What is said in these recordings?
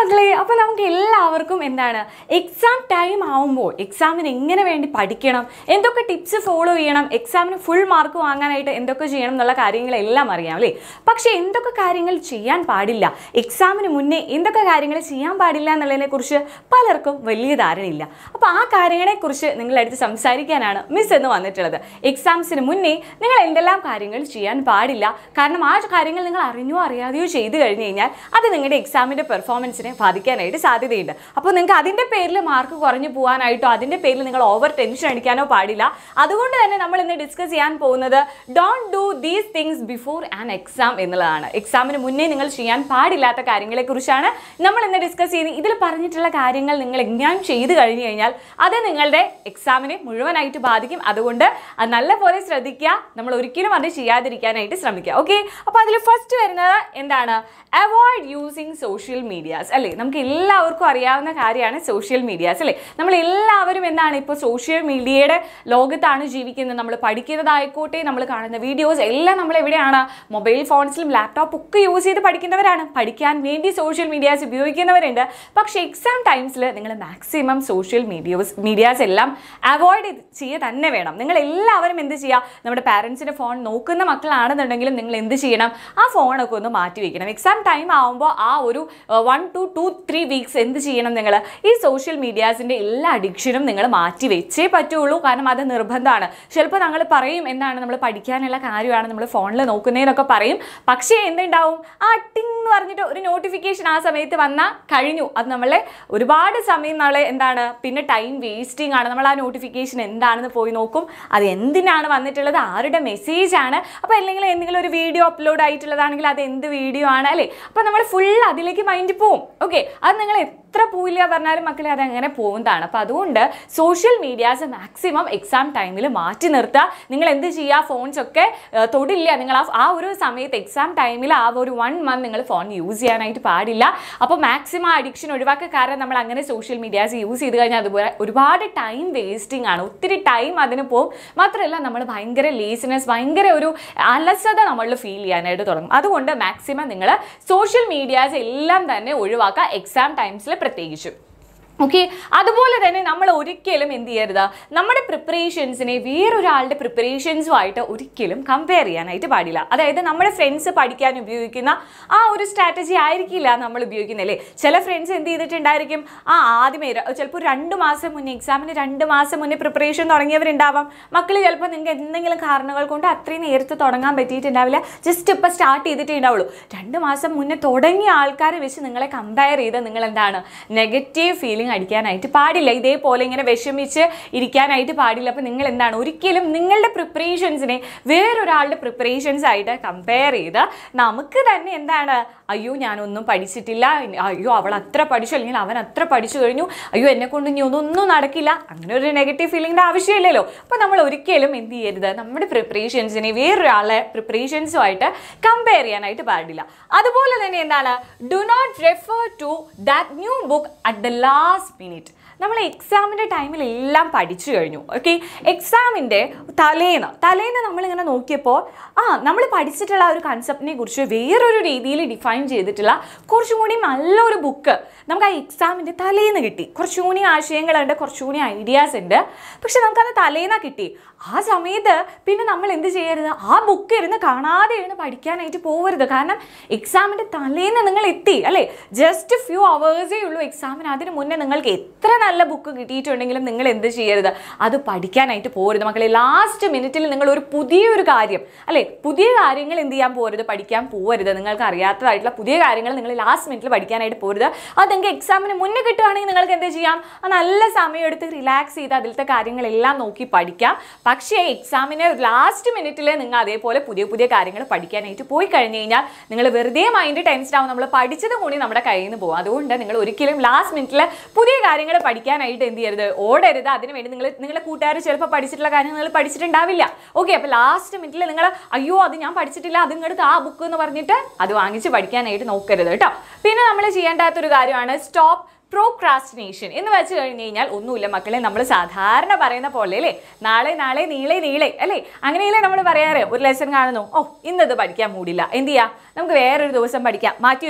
മക്കളെ അപ്പോൾ നമുക്ക് എല്ലാവർക്കും എന്താണ് എക്സാം ടൈം ആവുമ്പോൾ എക്സാമിന് എങ്ങനെ വേണ്ടി പഠിക്കണം എന്തൊക്കെ ടിപ്സ് ഫോളോ ചെയ്യണം എക്സാമിന് ഫുൾ മാർക്ക് വാങ്ങാനായിട്ട് എന്തൊക്കെ ചെയ്യണം എന്നുള്ള കാര്യങ്ങളെല്ലാം അറിയാം അല്ലേ പക്ഷേ എന്തൊക്കെ കാര്യങ്ങൾ ചെയ്യാൻ പാടില്ല എക്സാമിന് മുന്നേ എന്തൊക്കെ കാര്യങ്ങൾ ചെയ്യാൻ പാടില്ല എന്നുള്ളതിനെ കുറിച്ച് പലർക്കും വലിയ ധാരണയില്ല അപ്പോൾ ആ കാര്യങ്ങളെക്കുറിച്ച് നിങ്ങളടുത്ത് സംസാരിക്കാനാണ് മിസ് എന്ന് വന്നിട്ടുള്ളത് എക്സാംസിന് മുന്നേ നിങ്ങൾ എന്തെല്ലാം കാര്യങ്ങൾ ചെയ്യാൻ പാടില്ല കാരണം ആ കാര്യങ്ങൾ നിങ്ങൾ അറിഞ്ഞോ അറിയാതെയോ ചെയ്തു കഴിഞ്ഞു കഴിഞ്ഞാൽ അത് നിങ്ങളുടെ എക്സാമിൻ്റെ പെർഫോമൻസിനെ ബാധിക്കാനായിട്ട് സാധ്യതയുണ്ട് അപ്പോൾ നിങ്ങൾക്ക് അതിൻ്റെ പേരിൽ മാർക്ക് കുറഞ്ഞു പോകാനായിട്ടോ അതിൻ്റെ പേരിൽ നിങ്ങൾ ഓവർ ടെൻഷൻ അടിക്കാനോ പാടില്ല അതുകൊണ്ട് തന്നെ നമ്മൾ ഇന്ന് ഡിസ്കസ് ചെയ്യാൻ പോകുന്നത് don't do these things before an exam എന്നുള്ളതാണ് എക്സാമിന് മുന്നേ നിങ്ങൾ ചെയ്യാൻ പാടില്ലാത്ത കാര്യങ്ങളെക്കുറിച്ചാണ് നമ്മൾ ഇന്ന് ഡിസ്കസ് ചെയ്യുന്നത് ഇതിൽ പറഞ്ഞിട്ടുള്ള കാര്യങ്ങൾ നിങ്ങൾ എങ്ങനെ ചെയ്തു കഴിഞ്ഞു കഴിഞ്ഞാൽ അത് നിങ്ങളുടെ എക്സാമിനെ മുഴുവനായിട്ട് ബാധിക്കും അതുകൊണ്ട് അത് നല്ലപോലെ ശ്രദ്ധിക്കുക നമ്മൾ ഒരിക്കലും അത് ചെയ്യാതിരിക്കാനായിട്ട് ശ്രമിക്കുക ഓക്കെ അപ്പോൾ അതിൽ ഫസ്റ്റ് വരുന്നത് എന്താണ് അവോയ്ഡ് യൂസിങ് സോഷ്യൽ മീഡിയാസ് അല്ലേ നമുക്ക് എല്ലാവർക്കും അറിയാവുന്ന കാര്യമാണ് സോഷ്യൽ മീഡിയാസ് അല്ലേ നമ്മൾ എല്ലാവരും എന്താണ് ഇപ്പോൾ സോഷ്യൽ മീഡിയയുടെ ലോകത്താണ് ജീവിക്കുന്നത് നമ്മൾ പഠിക്കുന്നതായിക്കോട്ടെ നമ്മൾ കാണുന്ന വീഡിയോസ് എല്ലാം നമ്മൾ എവിടെയാണ് മൊബൈൽ ഫോൺസിലും ലാപ്ടോപ്പ് ഒക്കെ യൂസ് ചെയ്ത് പഠിക്കുന്നവരാണ് പഠിക്കാൻ വേണ്ടി സോഷ്യൽ മീഡിയാസ് ഉപയോഗിക്കുന്നവരുണ്ട് പക്ഷേ എക്സാം ടൈംസിൽ നിങ്ങൾ മാക്സിമം സോഷ്യൽ മീഡിയോസ് മീഡിയാസ് എല്ലാം അവോയ്ഡ് ചെയ്യുക തന്നെ വേണം നിങ്ങൾ എല്ലാവരും എന്ത് ചെയ്യുക നമ്മുടെ പാരൻസിൻ്റെ ഫോൺ നോക്കുന്ന മക്കളാണെന്നുണ്ടെങ്കിലും നിങ്ങൾ എന്ത് ചെയ്യണം ആ ഫോണൊക്കെ ഒന്ന് മാറ്റി വയ്ക്കണം എക്സാം ടൈം ആകുമ്പോൾ ആ ഒരു one two two three weeks എന്ത് ചെയ്യണം നിങ്ങൾ ഈ സോഷ്യൽ മീഡിയാസിൻ്റെ എല്ലാ അഡിക്ഷനും നിങ്ങൾ മാറ്റി വെച്ചേ പറ്റുള്ളൂ കാരണം അത് നിർബന്ധമാണ് ചിലപ്പോൾ ഞങ്ങൾ പറയും എന്താണ് നമ്മൾ പഠിക്കാനുള്ള കാര്യമാണ് നമ്മൾ ഫോണിൽ നോക്കുന്നതെന്നൊക്കെ പറയും പക്ഷേ എന്തുണ്ടാവും ആ ടിങ് എന്ന് പറഞ്ഞിട്ട് ഒരു നോട്ടിഫിക്കേഷൻ ആ സമയത്ത് വന്നാൽ കഴിഞ്ഞു അത് നമ്മളെ ഒരുപാട് സമയം നമ്മളെ എന്താണ് പിന്നെ ടൈം വേസ്റ്റിംഗ് ആണ് നമ്മൾ ആ നോട്ടിഫിക്കേഷൻ എന്താണെന്ന് പോയി നോക്കും അത് എന്തിനാണ് വന്നിട്ടുള്ളത് ആരുടെ മെസ്സേജ് ആണ് അപ്പോൾ അല്ലെങ്കിൽ എന്തെങ്കിലും ഒരു വീഡിയോ അപ്ലോഡ് ആയിട്ടുള്ളതാണെങ്കിൽ അത് എന്ത് വീഡിയോ ആണ് അല്ലേ അപ്പോൾ നമ്മൾ ഫുൾ അതിലേക്ക് മൈൻഡ് പോവും ഓക്കെ അത് നിങ്ങൾ എത്ര പോയില്ല പറഞ്ഞാലും മക്കളെ അത് അങ്ങനെ പോകുന്നതാണ് അപ്പോൾ അതുകൊണ്ട് സോഷ്യൽ മീഡിയാസ് മാക്സിമം എക്സാം ടൈമിൽ മാറ്റി നിർത്തുക നിങ്ങൾ എന്ത് ചെയ്യുക ഫോൺസ് ഒക്കെ ഏഹ്, തൊടില്ല നിങ്ങൾ ആ ആ ഒരു സമയത്ത് എക്സാം ടൈമിൽ ആ ഒരു വൺ മന്ത് നിങ്ങൾ ഫോൺ യൂസ് ചെയ്യാനായിട്ട് പാടില്ല അപ്പോൾ മാക്സിമം അഡിക്ഷൻ ഒഴിവാക്കുക കാരണം നമ്മൾ അങ്ങനെ സോഷ്യൽ മീഡിയാസ് യൂസ് ചെയ്ത് കഴിഞ്ഞാൽ അതുപോലെ ഒരുപാട് ടൈം വേസ്റ്റിംഗ് ആണ് ഒത്തിരി ടൈം അതിന് പോകും മാത്രമല്ല നമ്മൾ ഭയങ്കര ലേസിനെസ് ഭയങ്കര ഒരു അലസത നമ്മളിൽ ഫീൽ ചെയ്യാനായിട്ട് തുടങ്ങും അതുകൊണ്ട് മാക്സിമം നിങ്ങൾ സോഷ്യൽ മീഡിയാസ് എല്ലാം തന്നെ ഒഴിവാക്കുക എക്സാം ടൈംസിൽ പ്രത്യേകിച്ചും ഓക്കെ അതുപോലെ തന്നെ നമ്മൾ ഒരിക്കലും എന്ത് ചെയ്യരുത് നമ്മുടെ പ്രിപ്പറേഷൻസിനെ വേറൊരാളുടെ പ്രിപ്പറേഷൻസുമായിട്ട് ഒരിക്കലും കമ്പയർ ചെയ്യാനായിട്ട് പാടില്ല അതായത് നമ്മുടെ ഫ്രണ്ട്സ് പഠിക്കാൻ ഉപയോഗിക്കുന്ന ആ ഒരു സ്ട്രാറ്റജി ആയിരിക്കില്ല നമ്മൾ ഉപയോഗിക്കുന്നല്ലേ ചില ഫ്രണ്ട്സ് എന്ത് ചെയ്തിട്ടുണ്ടായിരിക്കും ആ ആദ്യമേ ര- ചിലപ്പോൾ രണ്ട് മാസം മുന്നേ എക്സാമിന് രണ്ട് മാസം മുന്നേ പ്രിപ്പറേഷൻ തുടങ്ങിയവരുണ്ടാവാം മക്കൾ ചിലപ്പോൾ നിങ്ങൾക്ക് എന്തെങ്കിലും കാരണങ്ങൾ കൊണ്ട് അത്രയും നേരത്തെ തുടങ്ങാൻ പറ്റിയിട്ടുണ്ടാവില്ല ജസ്റ്റ് ഇപ്പോൾ സ്റ്റാർട്ട് ചെയ്തിട്ടേ ഉണ്ടാവുള്ളൂ രണ്ട് മാസം മുന്നേ തുടങ്ങിയ ആൾക്കാരെ വെച്ച് നിങ്ങളെ കമ്പയർ ചെയ്ത് നിങ്ങൾ എന്താണ് നെഗറ്റീവ് ഫീലിംഗ് അടിക്കാനായിട്ട് പാടില്ല ഇതേപോലെ ഇങ്ങനെ വിഷമിച്ച് ഇരിക്കാനായിട്ട് പാടില്ല അപ്പോൾ നിങ്ങൾ എന്താണ് ഒരിക്കലും നിങ്ങളുടെ പ്രിപ്പറേഷൻസിനെ വേറൊരാളുടെ പ്രിപ്പറേഷൻസ് ആയിട്ട് കമ്പയർ ചെയ്ത് നമുക്ക് തന്നെ എന്താണ് അയ്യോ ഞാനൊന്നും പഠിച്ചിട്ടില്ല അയ്യോ അവൾ അത്ര പഠിച്ചു അല്ലെങ്കിൽ അവൻ അത്ര പഠിച്ചു കഴിഞ്ഞു അയ്യോ എന്നെ കൊണ്ട് ഇനി ഒന്നൊന്നും നടക്കില്ല അങ്ങനെ ഒരു നെഗറ്റീവ് ഫീലിംഗിൻ്റെ ആവശ്യമില്ലല്ലോ അപ്പോൾ നമ്മൾ ഒരിക്കലും എന്ത് ചെയ്യരുത് നമ്മുടെ പ്രിപ്പറേഷൻസിനെ വേറൊരാളെ പ്രിപ്പറേഷൻസുമായിട്ട് കമ്പയർ ചെയ്യാനായിട്ട് പാടില്ല അതുപോലെ തന്നെ എന്താണ് do not refer to that new book at the last minute നമ്മൾ എക്സാമിൻ്റെ ടൈമിൽ എല്ലാം പഠിച്ചു കഴിഞ്ഞു ഓക്കെ എക്സാമിൻ്റെ തലേന്ന് തലേന്ന് നമ്മളിങ്ങനെ നോക്കിയപ്പോൾ ആ നമ്മൾ പഠിച്ചിട്ടുള്ള ആ ഒരു കൺസെപ്റ്റിനെ കുറിച്ച് വേറൊരു രീതിയിൽ ഡിഫൈൻ ചെയ്തിട്ടുള്ള കുറച്ചും കൂടി നല്ലൊരു ബുക്ക് നമുക്ക് ആ എക്സാമിൻ്റെ തലേന്ന് കിട്ടി കുറച്ചും കൂടി ആശയങ്ങളുണ്ട് കുറച്ചും കൂടി ഐഡിയാസ് ഉണ്ട് പക്ഷെ നമുക്കത് തലേന്ന് കിട്ടി ആ സമയത്ത് പിന്നെ നമ്മൾ എന്ത് ചെയ്യരുത് ആ ബുക്ക് ഇരുന്ന് കാണാതെ ഇരുന്ന് പഠിക്കാനായിട്ട് പോകരുത് കാരണം എക്സാമിൻ്റെ തലേന്ന് നിങ്ങൾ എത്തി അല്ലേ ജസ്റ്റ് ഫ്യൂ അവേഴ്സേ ഉള്ളൂ എക്സാമിന് അതിന് മുന്നേ നിങ്ങൾക്ക് എത്ര നല്ല ബുക്ക് കിട്ടിയിട്ടുണ്ടെങ്കിലും നിങ്ങൾ എന്ത് ചെയ്യരുത് അത് പഠിക്കാനായിട്ട് പോകരുത് മക്കളെ ലാസ്റ്റ് മിനിറ്റിൽ നിങ്ങൾ ഒരു പുതിയൊരു കാര്യം അല്ലേ പുതിയ കാര്യങ്ങൾ എന്ത് ചെയ്യാൻ പോകരുത് പഠിക്കാൻ പോകരുത് നിങ്ങൾക്ക് അറിയാത്തതായിട്ടുള്ള പുതിയ കാര്യങ്ങൾ നിങ്ങൾ ലാസ്റ്റ് മിനിറ്റിൽ പഠിക്കാനായിട്ട് പോകരുത് അത് നിങ്ങൾക്ക് എക്സാമിന് മുന്നേ കിട്ടുകയാണെങ്കിൽ നിങ്ങൾക്ക് എന്ത് ചെയ്യാം ആ നല്ല സമയം എടുത്ത് റിലാക്സ് ചെയ്ത് അതിലത്തെ കാര്യങ്ങളെല്ലാം നോക്കി പഠിക്കാം പക്ഷേ എക്സാമിന് ലാസ്റ്റ് മിനിറ്റിൽ നിങ്ങൾ അതേപോലെ പുതിയ പുതിയ കാര്യങ്ങൾ പഠിക്കാനായിട്ട് പോയി കഴിഞ്ഞ് കഴിഞ്ഞാൽ നിങ്ങൾ വെറുതെ മൈൻഡ് ടെൻസ്ഡ് ആവും നമ്മൾ പഠിച്ചത് കൂടി നമ്മുടെ കയ്യിൽ നിന്ന് പോകും അതുകൊണ്ട് നിങ്ങൾ ഒരിക്കലും ലാസ്റ്റ് മിനിറ്റിൽ പുതിയ കാര്യങ്ങൾ പഠിക്കാനായിട്ട് എന്ത് ചെയ്യരുത് ഓടരുത് അതിനുവേണ്ടി നിങ്ങൾ നിങ്ങളുടെ കൂട്ടുകാർ ചിലപ്പോൾ പഠിച്ചിട്ടുള്ള കാര്യം നിങ്ങൾ പഠിച്ചിട്ടുണ്ടാവില്ല ഓക്കെ അപ്പോൾ ലാസ്റ്റ് മിനിറ്റിൽ നിങ്ങൾ അയ്യോ അത് ഞാൻ പഠിച്ചിട്ടില്ല അത് ഇങ്ങോട്ട് ആ ബുക്ക് എന്ന് പറഞ്ഞിട്ട് അത് വാങ്ങിച്ച് പഠിക്കാനായിട്ട് നോക്കരുത് കേട്ടോ പിന്നെ നമ്മൾ ചെയ്യേണ്ടാത്തൊരു കാര്യമാണ് സ്റ്റോപ്പ് പ്രോക്രാസ്റ്റിനേഷൻ എന്ന് വെച്ച് കഴിഞ്ഞ് കഴിഞ്ഞാൽ ഒന്നുമില്ല മക്കളെ നമ്മൾ സാധാരണ പറയുന്ന പോലെ അല്ലേ നാളെ നാളെ നീളെ നീളെ അല്ലേ അങ്ങനെയല്ലേ നമ്മൾ പറയാറ് ഒരു ലെസൺ കാണുന്നു ഓ ഇന്നത് പഠിക്കാൻ മൂടില്ല എന്ത് ചെയ്യാം നമുക്ക് വേറൊരു ദിവസം പഠിക്കാം മാറ്റി വെച്ചു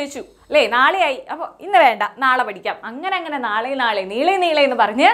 അല്ലേ നാളെയായി അപ്പോൾ ഇന്ന് വേണ്ട നാളെ പഠിക്കാം അങ്ങനെ അങ്ങനെ നാളെ നാളെ നീളെ നീളെ എന്ന് പറഞ്ഞ്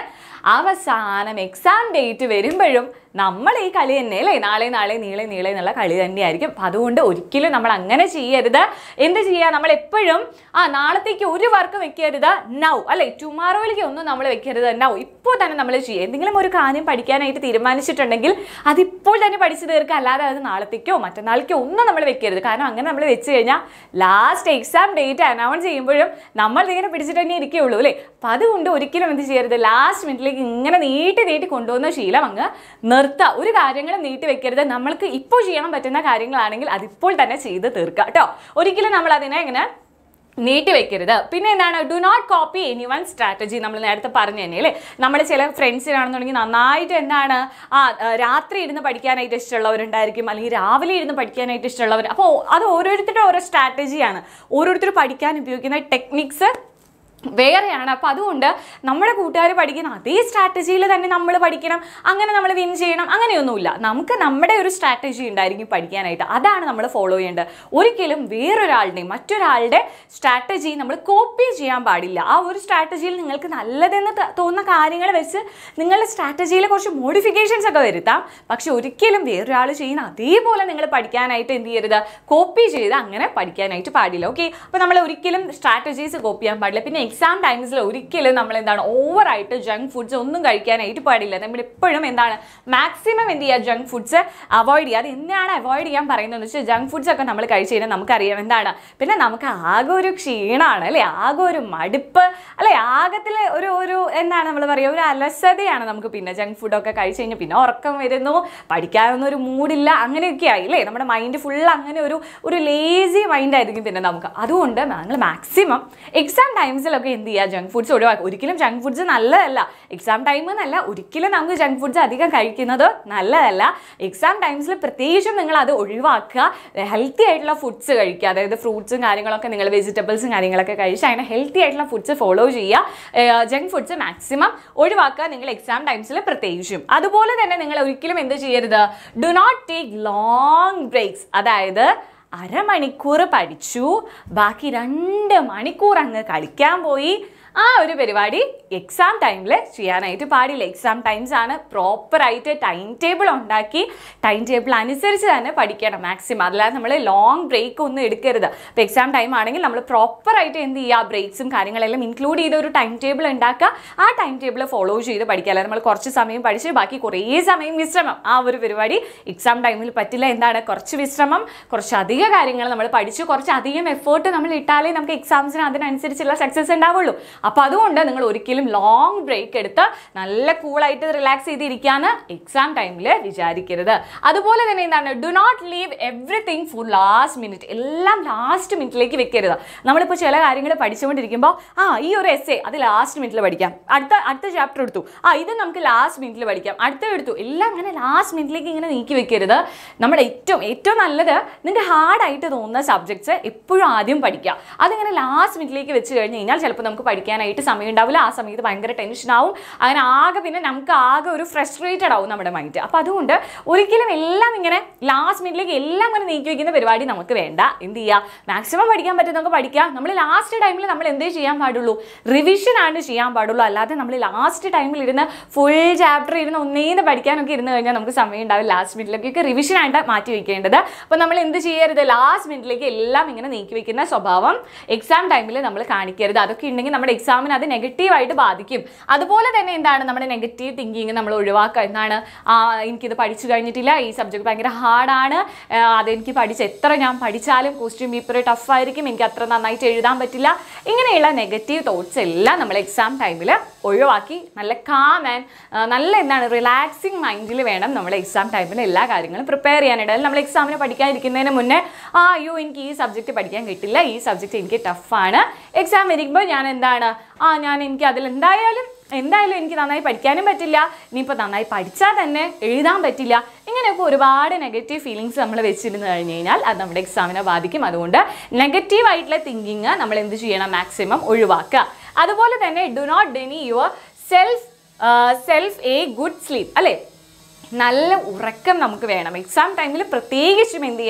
അവസാനം എക്സാം ഡേറ്റ് വരുമ്പോഴും നമ്മൾ ഈ കളി തന്നെ അല്ലേ നാളെ നാളെ നീളെ നീളെ എന്നുള്ള കളി തന്നെയായിരിക്കും അപ്പം അതുകൊണ്ട് ഒരിക്കലും നമ്മൾ അങ്ങനെ ചെയ്യരുത് എന്ത് ചെയ്യുക നമ്മൾ എപ്പോഴും ആ നാളത്തേക്ക് ഒരു വർക്ക് വെക്കരുത് നൗ അല്ലേ ടുമാറോയിലേക്ക് ഒന്നും നമ്മൾ വെക്കരുത് നൗ ഇപ്പോൾ തന്നെ നമ്മൾ ചെയ്യുക എന്തെങ്കിലും ഒരു കാര്യം പഠിക്കാനായിട്ട് തീരുമാനിച്ചിട്ടുണ്ടെങ്കിൽ അതിപ്പോൾ തന്നെ പഠിച്ചു തീർക്കുക അല്ലാതെ അത് നാളത്തേക്കോ മറ്റന്നാളേക്കോ ഒന്നും നമ്മൾ വെക്കരുത് കാരണം അങ്ങനെ നമ്മൾ വെച്ച് കഴിഞ്ഞാൽ ലാസ്റ്റ് എക്സാം ഡേറ്റ് അനൗൺസ് ചെയ്യുമ്പോഴും നമ്മൾ ഇങ്ങനെ പിടിച്ചിട്ട് തന്നെ ഇരിക്കുകയുള്ളൂ അല്ലേ അപ്പം അതുകൊണ്ട് ഒരിക്കലും എന്ത് ചെയ്യരുത് ലാസ്റ്റ് മിനിറ്റിലേക്ക് ഇങ്ങനെ നീട്ടി നീട്ടി കൊണ്ടുപോകുന്ന ശീലം അങ്ങ് നിർത്തുക ഒരു കാര്യങ്ങളും നീട്ടി വെക്കരുത് നമ്മൾക്ക് ഇപ്പോൾ ചെയ്യാൻ പറ്റുന്ന കാര്യങ്ങളാണെങ്കിൽ അതിപ്പോൾ തന്നെ ചെയ്ത് തീർക്കുക കേട്ടോ ഒരിക്കലും നമ്മൾ അതിനെ ഇങ്ങനെ നീട്ടി വെക്കരുത് പിന്നെ എന്താണ് do not copy any one strategy നമ്മൾ നേരത്തെ പറഞ്ഞു തന്നെ അല്ലേ നമ്മൾ ചില ഫ്രണ്ട്സിനാണെന്നുണ്ടെങ്കിൽ നന്നായിട്ട് എന്താണ് ആ ആ, രാത്രി ഇരുന്ന് പഠിക്കാനായിട്ട് ഇഷ്ടമുള്ളവരുണ്ടായിരിക്കും അല്ലെങ്കിൽ രാവിലെ ഇരുന്ന് പഠിക്കാനായിട്ട് ഇഷ്ടമുള്ളവർ അപ്പോൾ അത് ഓരോരുത്തരുടെ ഓരോ സ്ട്രാറ്റജിയാണ് ഓരോരുത്തർ പഠിക്കാൻ ഉപയോഗിക്കുന്ന ടെക്നിക്സ് വേറെയാണ് അപ്പോൾ അതുകൊണ്ട് നമ്മുടെ കൂട്ടുകാർ പഠിക്കുന്ന അതേ സ്ട്രാറ്റജിയിൽ തന്നെ നമ്മൾ പഠിക്കണം അങ്ങനെ നമ്മൾ വിൻ ചെയ്യണം അങ്ങനെയൊന്നുമില്ല നമുക്ക് നമ്മുടെ ഒരു സ്ട്രാറ്റജി ഉണ്ടായിരിക്കും പഠിക്കാനായിട്ട് അതാണ് നമ്മൾ ഫോളോ ചെയ്യേണ്ടത് ഒരിക്കലും വേറൊരാളുടെയും മറ്റൊരാളുടെ സ്ട്രാറ്റജി നമ്മൾ കോപ്പി ചെയ്യാൻ പാടില്ല ആ ഒരു സ്ട്രാറ്റജിയിൽ നിങ്ങൾക്ക് നല്ലതെന്ന് ത- തോന്നുന്ന കാര്യങ്ങൾ വെച്ച് നിങ്ങളുടെ സ്ട്രാറ്റജിയിൽ കുറച്ച് മോഡിഫിക്കേഷൻസ് ഒക്കെ വരുത്താം പക്ഷെ ഒരിക്കലും വേറൊരാൾ ചെയ്യുന്ന അതേപോലെ നിങ്ങൾ പഠിക്കാനായിട്ട് എന്ത് ചെയ്യരുത് കോപ്പി ചെയ്ത് അങ്ങനെ പഠിക്കാനായിട്ട് പാടില്ല ഓക്കെ അപ്പോൾ നമ്മൾ ഒരിക്കലും സ്ട്രാറ്റജീസ് കോപ്പി ചെയ്യാൻ പാടില്ല പിന്നെ എക്സാം ടൈംസിൽ ഒരിക്കലും നമ്മൾ എന്താണ് ഓവറായിട്ട് ജങ്ക് ഫുഡ്സ് ഒന്നും കഴിക്കാനായിട്ട് പാടില്ല നമ്മൾ എപ്പോഴും എന്താണ് മാക്സിമം എന്ത് ചെയ്യുക ജങ്ക് ഫുഡ്സ് അവോയ്ഡ് ചെയ്യുക അത് എന്താണ് അവോയ്ഡ് ചെയ്യാൻ പറയുന്നതെന്ന് വെച്ചാൽ ജങ്ക് ഫുഡ്സ് ഒക്കെ നമ്മൾ കഴിച്ച് കഴിഞ്ഞാൽ നമുക്കറിയാം എന്താണ് പിന്നെ നമുക്ക് ആകെ ഒരു ക്ഷീണമാണ് അല്ലേ ആകെ ഒരു മടുപ്പ് അല്ലേ ആകത്തിൽ ഒരു ഒരു എന്താണ് നമ്മൾ പറയുക ഒരു അലസതയാണ് നമുക്ക് പിന്നെ ജങ്ക് ഫുഡൊക്കെ കഴിച്ച് കഴിഞ്ഞാൽ പിന്നെ ഉറക്കം വരുന്നു പഠിക്കാനൊന്നും ഒരു മൂഡില്ല അങ്ങനെയൊക്കെ ആയി അല്ലേ നമ്മുടെ മൈൻഡ് ഫുൾ അങ്ങനെ ഒരു ഒരു ലേസി മൈൻഡ് ആയിരിക്കും പിന്നെ നമുക്ക് അതുകൊണ്ട് ഞങ്ങൾ മാക്സിമം എക്സാം ടൈംസിലൊക്കെ എന്ത് ചെയ്യുക ജങ്ക് ഫുഡ്സ് ഒഴിവാക്കുക ഒരിക്കലും ജങ്ക് ഫുഡ്സ് നല്ലതല്ല എക്സാം ടൈം എന്നല്ല ഒരിക്കലും നമുക്ക് ജങ്ക് ഫുഡ്സ് അധികം കഴിക്കുന്നത് നല്ലതല്ല എക്സാം ടൈംസിൽ പ്രത്യേകിച്ചും നിങ്ങൾ അത് ഒഴിവാക്കുക ഹെൽത്തി ആയിട്ടുള്ള ഫുഡ്സ് കഴിക്കുക അതായത് ഫ്രൂട്ട്സും കാര്യങ്ങളൊക്കെ നിങ്ങൾ വെജിറ്റബിൾസും കാര്യങ്ങളൊക്കെ കഴിച്ച് അങ്ങനെ ഹെൽത്തി ആയിട്ടുള്ള ഫുഡ്സ് ഫോളോ ചെയ്യുക ജങ്ക് ഫുഡ്സ് മാക്സിമം ഒഴിവാക്കുക നിങ്ങൾ എക്സാം ടൈംസിൽ പ്രത്യേകിച്ചും അതുപോലെ തന്നെ നിങ്ങൾ ഒരിക്കലും എന്ത് ചെയ്യരുത് do not take long breaks അതായത് അരമണിക്കൂർ പഠിച്ചു ബാക്കി രണ്ട് മണിക്കൂർ അങ്ങ് കളിക്കാൻ പോയി ആ ഒരു പരിപാടി എക്സാം ടൈമിൽ ചെയ്യാനായിട്ട് പാടില്ല എക്സാം ടൈംസ് ആണ് പ്രോപ്പറായിട്ട് ടൈം ടേബിൾ ഉണ്ടാക്കി ടൈം ടേബിൾ അനുസരിച്ച് തന്നെ പഠിക്കണം മാക്സിമം അല്ലാതെ നമ്മൾ ലോങ് ബ്രേക്ക് ഒന്നും എടുക്കരുത് ഇപ്പോൾ എക്സാം ടൈം ആണെങ്കിൽ നമ്മൾ പ്രോപ്പറായിട്ട് എന്ത് ചെയ്യുക ബ്രേക്സും കാര്യങ്ങളെല്ലാം ഇൻക്ലൂഡ് ചെയ്ത ഒരു ടൈം ടേബിൾ ഉണ്ടാക്കുക ആ ടൈം ടേബിൾ ഫോളോ ചെയ്ത് പഠിക്കുക അല്ലാതെ നമ്മൾ കുറച്ച് സമയം പഠിച്ച് ബാക്കി കുറേ സമയം വിശ്രമം ആ ഒരു പരിപാടി എക്സാം ടൈമിൽ പറ്റില്ല എന്താണ് കുറച്ച് വിശ്രമം കുറച്ച് അധിക കാര്യങ്ങൾ നമ്മൾ പഠിച്ച് കുറച്ച് അധികം എഫേർട്ട് നമ്മൾ ഇട്ടാലേ നമുക്ക് എക്സാംസിന് അതിനനുസരിച്ചുള്ള സക്സസ് ഉണ്ടാവുള്ളൂ അപ്പോൾ അതുകൊണ്ട് നിങ്ങൾ ഒരിക്കലും ലോങ് ബ്രേക്ക് എടുത്ത് നല്ല കൂളായിട്ട് റിലാക്സ് ചെയ്തിരിക്കാന്ന് എക്സാം ടൈമിൽ വിചാരിക്കരുത് അതുപോലെ തന്നെ എന്താണ് do not leave everything for last minute എല്ലാം ലാസ്റ്റ് മിനിറ്റിലേക്ക് വെക്കരുത് നമ്മളിപ്പോൾ ചില കാര്യങ്ങൾ പഠിച്ചുകൊണ്ടിരിക്കുമ്പോൾ ആ ഈ ഒരു എസ് എ അത് ലാസ്റ്റ് മിനിറ്റിൽ പഠിക്കാം അടുത്ത അടുത്ത ചാപ്റ്റർ എടുത്തു ആ ഇത് നമുക്ക് ലാസ്റ്റ് മിനിറ്റിൽ പഠിക്കാം അടുത്ത എടുത്തു എല്ലാം അങ്ങനെ ലാസ്റ്റ് മിനിറ്റിലേക്ക് ഇങ്ങനെ നീക്കി വെക്കരുത് നമ്മുടെ ഏറ്റവും ഏറ്റവും നല്ലത് നിങ്ങൾക്ക് ഹാർഡായിട്ട് തോന്നുന്ന സബ്ജക്ട്സ് എപ്പോഴും ആദ്യം പഠിക്കുക അതിങ്ങനെ ലാസ്റ്റ് മിനിറ്റിലേക്ക് വെച്ച് കഴിഞ്ഞ് കഴിഞ്ഞാൽ ചിലപ്പോൾ നമുക്ക് പഠിക്കാനായിട്ട് സമയം ഉണ്ടാവില്ല ആ സമയത്ത് ഭയങ്കര ടെൻഷൻ ആവും അങ്ങനെ ആകെ പിന്നെ നമുക്ക് ആകെ ഒരു ഫ്രസ്ട്രേറ്റഡ് ആവും നമ്മുടെ മൈൻഡ് അപ്പോൾ അതുകൊണ്ട് ഒരിക്കലും എല്ലാം ഇങ്ങനെ ലാസ്റ്റ് മിനിറ്റിലേക്ക് എല്ലാം ഇങ്ങനെ നീക്കി വയ്ക്കുന്ന പരിപാടി നമുക്ക് വേണ്ട എന്ത് ചെയ്യുക മാക്സിമം പഠിക്കാൻ പറ്റുന്നതൊക്കെ പഠിക്കുക നമ്മൾ ലാസ്റ്റ് ടൈമിൽ നമ്മൾ എന്തേ ചെയ്യാൻ പാടുള്ളൂ റിവിഷൻ ആണ് ചെയ്യാൻ പാടുള്ളൂ അല്ലാതെ നമ്മൾ ലാസ്റ്റ് ടൈമിൽ ഇരുന്ന് ഫുൾ ചാപ്റ്റർ ഇരുന്ന് ഒന്നേന്ന് പഠിക്കാനൊക്കെ ഇരുന്ന് കഴിഞ്ഞാൽ നമുക്ക് സമയം ഉണ്ടാവില്ല ലാസ്റ്റ് മിനിറ്റിലേക്കൊക്കെ റിവിഷൻ ആയിട്ട് മാറ്റി വെക്കേണ്ടത് അപ്പോൾ നമ്മൾ എന്ത് ചെയ്യരുത് ലാസ്റ്റ് മിനിറ്റിലേക്ക് എല്ലാം ഇങ്ങനെ നീക്കി വെക്കുന്ന സ്വഭാവം എക്സാം ടൈമിൽ നമ്മൾ കാണിക്കരുത് അതൊക്കെ ഉണ്ടെങ്കിൽ നമ്മുടെ എക്സാമിന് അത് നെഗറ്റീവായിട്ട് ബാധിക്കും അതുപോലെ തന്നെ എന്താണ് നമ്മുടെ നെഗറ്റീവ് തിങ്കിങ് നമ്മൾ ഒഴിവാക്കുക എന്താണ് ആ എനിക്കിത് പഠിച്ചു കഴിഞ്ഞിട്ടില്ല ഈ സബ്ജക്ട് ഭയങ്കര ഹാർഡാണ് അതെനിക്ക് പഠിച്ച് എത്ര ഞാൻ പഠിച്ചാലും ക്വസ്റ്റ്യൻ പേപ്പർ ടഫായിരിക്കും എനിക്ക് അത്ര നന്നായിട്ട് എഴുതാൻ പറ്റില്ല ഇങ്ങനെയുള്ള നെഗറ്റീവ് തോട്ട്സ് എല്ലാം നമ്മൾ എക്സാം ടൈമിൽ ഒഴിവാക്കി നല്ല കാം ആൻഡ് നല്ല എന്താണ് റിലാക്സിങ് മൈൻഡിൽ വേണം നമ്മൾ എക്സാം ടൈമിൽ എല്ലാ കാര്യങ്ങളും പ്രിപ്പയർ ചെയ്യാനായിട്ട് അതിൽ നമ്മൾ എക്സാമിന് പഠിക്കാതിരിക്കുന്നതിന് മുന്നേ ആ അയ്യോ എനിക്ക് ഈ സബ്ജക്റ്റ് പഠിക്കാൻ കിട്ടില്ല ഈ സബ്ജക്റ്റ് എനിക്ക് ടഫാണ് എക്സാം വരുമ്പോൾ ഞാൻ എന്താണ് ആ ഞാൻ എനിക്ക് അതിൽ എന്തായാലും എന്തായാലും എനിക്ക് നന്നായി പഠിക്കാനും പറ്റില്ല ഇനിയിപ്പോൾ നന്നായി പഠിച്ചാൽ തന്നെ എഴുതാൻ പറ്റില്ല ഇങ്ങനെയൊക്കെ ഒരുപാട് നെഗറ്റീവ് ഫീലിങ്സ് നമ്മൾ വെച്ചിരുന്ന് കഴിഞ്ഞ് കഴിഞ്ഞാൽ അത് നമ്മുടെ എക്സാമിനെ ബാധിക്കും അതുകൊണ്ട് നെഗറ്റീവ് ആയിട്ടുള്ള തിങ്കിങ് നമ്മൾ എന്ത് ചെയ്യണം മാക്സിമം ഒഴിവാക്കുക അതുപോലെ തന്നെ do not deny yourself self a good sleep അല്ലേ നല്ല ഉറക്കം നമുക്ക് വേണം എക്സാം ടൈമിൽ പ്രത്യേകിച്ചും എന്ത് ചെയ്യണം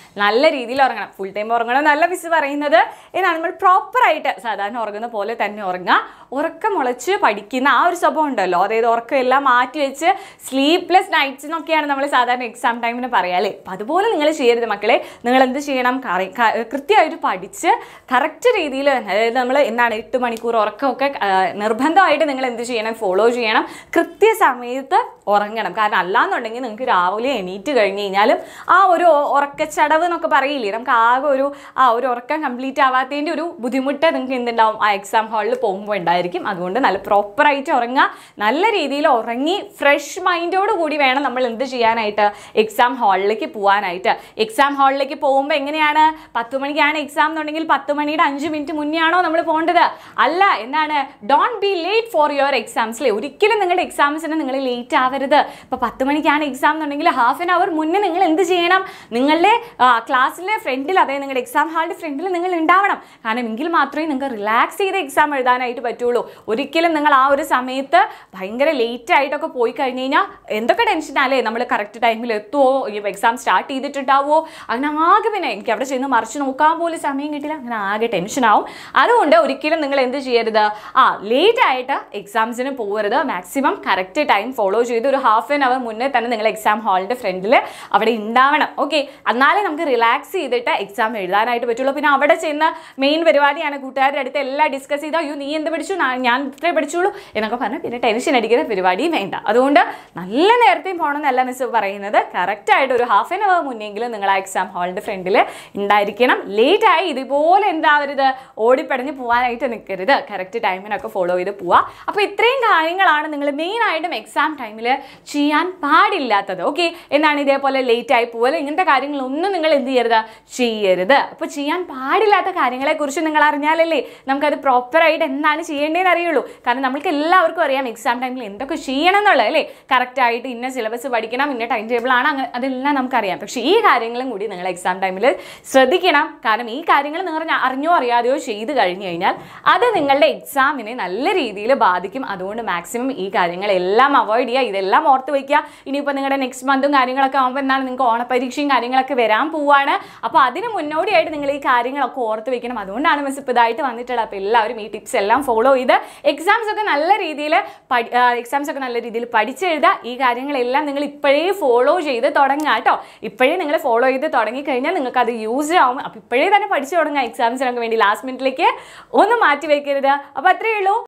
നല്ല രീതിയിൽ ഉറങ്ങണം ഫുൾ ടൈം ഉറങ്ങണം എന്നല്ല മിസ് പറയുന്നത് എന്നാണ് നമ്മൾ പ്രോപ്പറായിട്ട് സാധാരണ ഉറങ്ങുന്ന പോലെ തന്നെ ഉറങ്ങുക ഉറക്കം മുളച്ച് പഠിക്കുന്ന ആ ഒരു സ്വഭാവം ഉണ്ടല്ലോ അതായത് ഉറക്കം എല്ലാം മാറ്റി വെച്ച് സ്ലീപ്ലെസ് നൈറ്റ്സ് എന്നൊക്കെയാണ് നമ്മൾ സാധാരണ എക്സാം ടൈമിന് പറയാം അല്ലേ അപ്പം അതുപോലെ നിങ്ങൾ ചെയ്യരുത് മക്കളെ നിങ്ങൾ എന്ത് ചെയ്യണം കറി- ക- കൃത്യമായിട്ട് പഠിച്ച് കറക്റ്റ് രീതിയിൽ അതായത് നമ്മൾ എന്താണ് എട്ട് മണിക്കൂർ ഉറക്കമൊക്കെ ആ, നിർബന്ധമായിട്ട് നിങ്ങൾ എന്ത് ചെയ്യണം ഫോളോ ചെയ്യണം കൃത്യസമയത്ത് ഉറങ്ങണം കാരണം അല്ലാന്നുണ്ടെങ്കിൽ നിങ്ങൾക്ക് രാവിലെ എണീറ്റ് കഴിഞ്ഞ് കഴിഞ്ഞാലും ആ ഒരു ഉറക്കച്ചടവ് എന്നൊക്കെ പറയില്ലേ നമുക്ക് ആകെ ഒരു ആ ഒരു ഉറക്കം കംപ്ലീറ്റ് ആവാത്തതിൻ്റെ ഒരു ബുദ്ധിമുട്ട് നിങ്ങൾക്ക് എന്തുണ്ടാവും ആ എക്സാം ഹാളിൽ പോകുമ്പോൾ ഉണ്ടായിരിക്കും അതുകൊണ്ട് നല്ല പ്രോപ്പറായിട്ട് ഉറങ്ങുക നല്ല രീതിയിൽ ഉറങ്ങി ഫ്രഷ് മൈൻഡോട് കൂടി വേണം നമ്മൾ എന്ത് ചെയ്യാനായിട്ട് എക്സാം ഹാളിലേക്ക് പോകാനായിട്ട് എക്സാം ഹാളിലേക്ക് പോകുമ്പോൾ എങ്ങനെയാണ് പത്ത് മണിക്കാണ് എക്സാം എന്നുണ്ടെങ്കിൽ പത്ത് മണിയുടെ അഞ്ച് മിനിറ്റ് മുന്നേ ആണോ നമ്മൾ പോകേണ്ടത് അല്ല എന്താണ് don't be late for your എക്സാംസിലെ ഒരിക്കലും നിങ്ങളുടെ എക്സാംസിന് നിങ്ങൾ ലേറ്റ് ആവരുത് ഇപ്പോൾ പത്ത് മണിക്കാണ് എക്സാം എന്നുണ്ടെങ്കിൽ ഹാഫ് ആൻ അവർ മുന്നേ നിങ്ങൾ എന്ത് ചെയ്യണം നിങ്ങളുടെ ക്ലാസ്സിലെ ഫ്രണ്ടിൽ അതായത് നിങ്ങളുടെ എക്സാം ഹാളിൻ്റെ ഫ്രണ്ടിൽ നിങ്ങൾ ഉണ്ടാവണം കാരണം എങ്കിൽ മാത്രമേ നിങ്ങൾക്ക് റിലാക്സ് ചെയ്ത് എക്സാം എഴുതാനായിട്ട് പറ്റുള്ളൂ ഒരിക്കലും നിങ്ങൾ ആ ഒരു സമയത്ത് ഭയങ്കര ലേറ്റ് ആയിട്ടൊക്കെ പോയി കഴിഞ്ഞ് കഴിഞ്ഞാൽ എന്തൊക്കെ ടെൻഷനല്ലേ നമ്മൾ കറക്റ്റ് ടൈമിൽ എത്തുമോ ഈ എക്സാം സ്റ്റാർട്ട് ചെയ്തിട്ടുണ്ടാവോ അങ്ങനെ ആകെ പിന്നെ എനിക്ക് അവിടെ ചെന്ന് മറിച്ച് നോക്കാൻ പോലും സമയം കിട്ടില്ല അങ്ങനെ ആകെ ടെൻഷനാവും അതുകൊണ്ട് ഒരിക്കലും നിങ്ങൾ എന്ത് ചെയ്യരുത് ആ ലേറ്റ് ആയിട്ട് എക്സാംസിന് പോകരുത് മാക്സിമം കറക്റ്റ് ടൈം ഫോളോ ചെയ്ത് ഒരു ഹാഫ് ആൻ അവർ മുന്നേ തന്നെ നിങ്ങൾ എക്സാം ഹാളിൻ്റെ ഫ്രണ്ടിൽ അവിടെ ഉണ്ടാവണം ഓക്കെ എന്നാലേ നമുക്ക് റിലാക്സ് ചെയ്തിട്ട് എക്സാം എഴുതാനായിട്ട് പറ്റുള്ളൂ പിന്നെ അവിടെ ചെന്ന് മെയിൻ പരിപാടിയാണ് കൂട്ടുകാരുടെ അടുത്ത് എല്ലാം ഡിസ്കസ് ചെയ്താൽ അയ്യോ നീ എന്ത് പഠിച്ചു നാ- ഞാൻ ഇത്രേ പഠിച്ചുള്ളൂ എന്നൊക്കെ പറഞ്ഞ് പിന്നെ ടെൻഷൻ അടിക്കുന്ന പരിപാടിയും വേണ്ട അതുകൊണ്ട് നല്ല നേരത്തെയും പോകണമെന്നല്ല മിസ് പറയുന്നത് കറക്റ്റായിട്ട് ഒരു ഹാഫ് ആൻ അവർ മുന്നെങ്കിലും നിങ്ങൾ ആ എക്സാം ഹാളിൻ്റെ ഫ്രണ്ടിൽ ഉണ്ടായിരിക്കണം ലേറ്റ് ആയി ഇതുപോലെ എന്താവരുത് ഓടിപ്പടഞ്ഞ് പോകാനായിട്ട് നിൽക്കരുത് കറക്റ്റ് ടൈമിനൊക്കെ ഫോളോ ചെയ്ത് പോവുക അപ്പോൾ ഇത്രയും കാര്യങ്ങളാണ് നിങ്ങൾ മെയിനായിട്ടും എക്സാം ടൈമിൽ ചെയ്യാൻ പാടില്ലാത്തത് ഓക്കെ എന്നാണ് ഇതേപോലെ ലേറ്റ് ആയി പോകല് ഇങ്ങനത്തെ കാര്യങ്ങളൊന്നും നിങ്ങൾ എന്ത് ചെയ്യരുത് ചെയ്യരുത് അപ്പോൾ ചെയ്യാൻ പാടില്ലാത്ത കാര്യങ്ങളെക്കുറിച്ച് നിങ്ങൾ അറിഞ്ഞാലല്ലേ നമുക്കത് പ്രോപ്പറായിട്ട് എന്താണ് ചെയ്യേണ്ടതെന്ന് അറിയുള്ളൂ കാരണം നമ്മൾക്ക് എല്ലാവർക്കും അറിയാം എക്സാം ടൈമിൽ എന്തൊക്കെ ചെയ്യണം എന്നുള്ളത് അല്ലേ കറക്റ്റായിട്ട് ഇന്ന സിലബസ് പഠിക്കണം ഇന്ന ടൈം ടേബിൾ ആണ് അങ്ങനെ അതെല്ലാം നമുക്കറിയാം പക്ഷേ ഈ കാര്യങ്ങളും കൂടി നിങ്ങൾ എക്സാം ടൈമിൽ ശ്രദ്ധിക്കണം കാരണം ഈ കാര്യങ്ങൾ നിങ്ങൾ ഞ- അറിഞ്ഞോ അറിയാതെയോ ചെയ്ത് കഴിഞ്ഞു കഴിഞ്ഞാൽ അത് നിങ്ങളുടെ എക്സാമിനെ നല്ല രീതിയിൽ ബാധിക്കും അതുകൊണ്ട് മാക്സിമം ഈ കാര്യങ്ങളെല്ലാം അവോയ്ഡ് ചെയ്യുക ഇതെല്ലാം ഓർത്ത് വയ്ക്കുക ഇനിയിപ്പോൾ നിങ്ങളുടെ നെക്സ്റ്റ് മന്തും കാര്യങ്ങളൊക്കെ ആകുമ്പോൾ എന്താണ് നിങ്ങൾക്ക് ഓണപരീക്ഷയും കാര്യങ്ങളൊക്കെ വരാൻ പോവാണ് അപ്പോൾ അതിന് മുന്നോടിയായിട്ട് നിങ്ങൾ ഈ കാര്യങ്ങളൊക്കെ ഓർത്ത് വെക്കണം അതുകൊണ്ടാണ് മിസ് ഇപ്പോൾ ഇതായിട്ട് വന്നിട്ടുള്ളത് അപ്പോൾ എല്ലാവരും ഈ ടിപ്സ് എല്ലാം ഫോളോ ചെയ്ത് എക്സാംസ് ഒക്കെ നല്ല രീതിയിൽ എക്സാംസ് ഒക്കെ നല്ല രീതിയിൽ പഠിച്ചെഴുതുക ഈ കാര്യങ്ങളെല്ലാം നിങ്ങൾ ഇപ്പോഴേ ഫോളോ ചെയ്ത് തുടങ്ങുക കേട്ടോ ഇപ്പോഴേ നിങ്ങൾ ഫോളോ ചെയ്ത് തുടങ്ങിക്കഴിഞ്ഞാൽ നിങ്ങൾക്ക് അത് യൂസ് ആവും അപ്പോൾ ഇപ്പോഴേ തന്നെ പഠിച്ചു തുടങ്ങുക എക്സാംസിനൊക്കെ വേണ്ടി ലാസ്റ്റ് മിനിറ്റിലേക്ക് ഒന്നും മാറ്റി വെക്കരുത് അപ്പോൾ അത്രയേ ഉള്ളൂ